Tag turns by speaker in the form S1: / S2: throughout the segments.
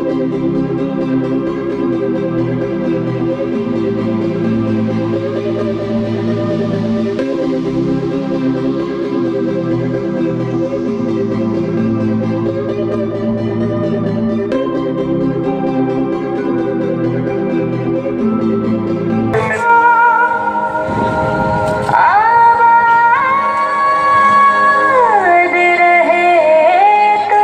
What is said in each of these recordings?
S1: आबाद रहे तो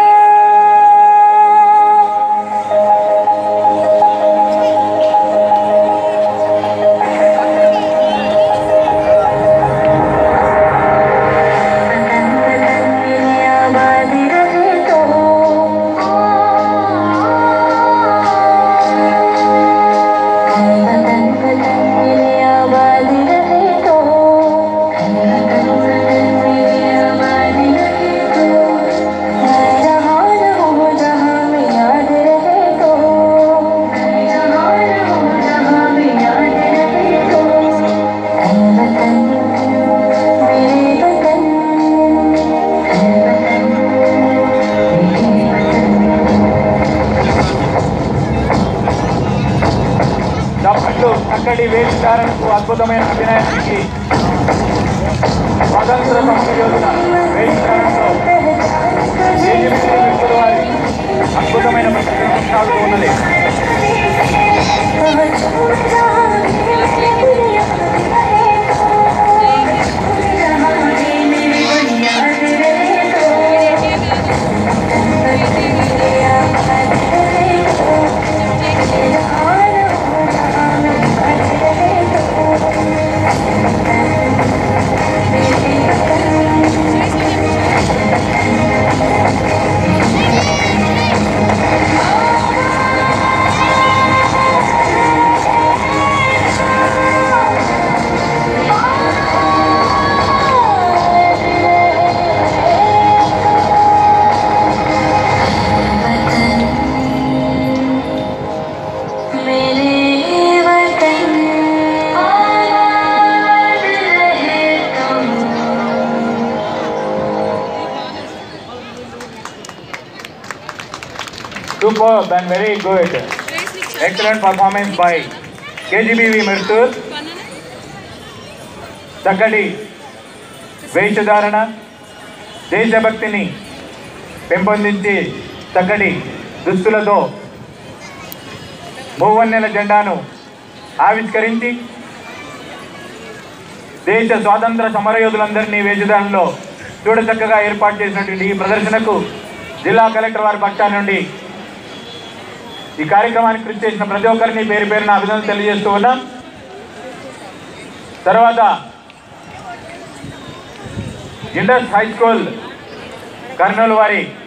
S1: आबाद रहे तो वतन वतन मेरे आबाद रहे तो वतन वतन मेरे आबाद रहे तो मैं जहाँ रहूँ जहाँ में याद रहे तो मैं जहाँ रहूँ जहाँ में याद रहे तो ऐ वतन मेरे वतन ऐ वतन मेरे वतन
S2: డబ్బులు అక్కడి వేదికారణకు అద్భుతమైన అభినయానికి స్వతంత్ర సమరయోధుల వేదికారణలో దేశమిత్రుల వారి అద్భుతమైన ప్రతిభ సాగుతూ ఉన్నది
S1: मेरे वतन आबाद रहे तुम
S2: Superb and very good. Excellent performance by KGBV Mirtur. చక్కటి వేషధారణ దేశభక్తిని పెంపొందించి చక్కటి దుస్తులతో మూవన్నెల జెండాను ఆవిష్కరించి దేశ స్వాతంత్ర సమరయోధులందరినీ వేషధారణలో చూడచక్కగా ఏర్పాటు చేసినటువంటి ఈ ప్రదర్శనకు జిల్లా కలెక్టర్ వారి పక్షాన నుండి ఈ కార్యక్రమానికి కృషి చేసిన ప్రతి ఒక్కరిని పేరు పేరున అభినందన తెలియజేస్తూ ఉన్నాం తర్వాత ఇండస్ హై స్కూల్ కర్నూలు వారి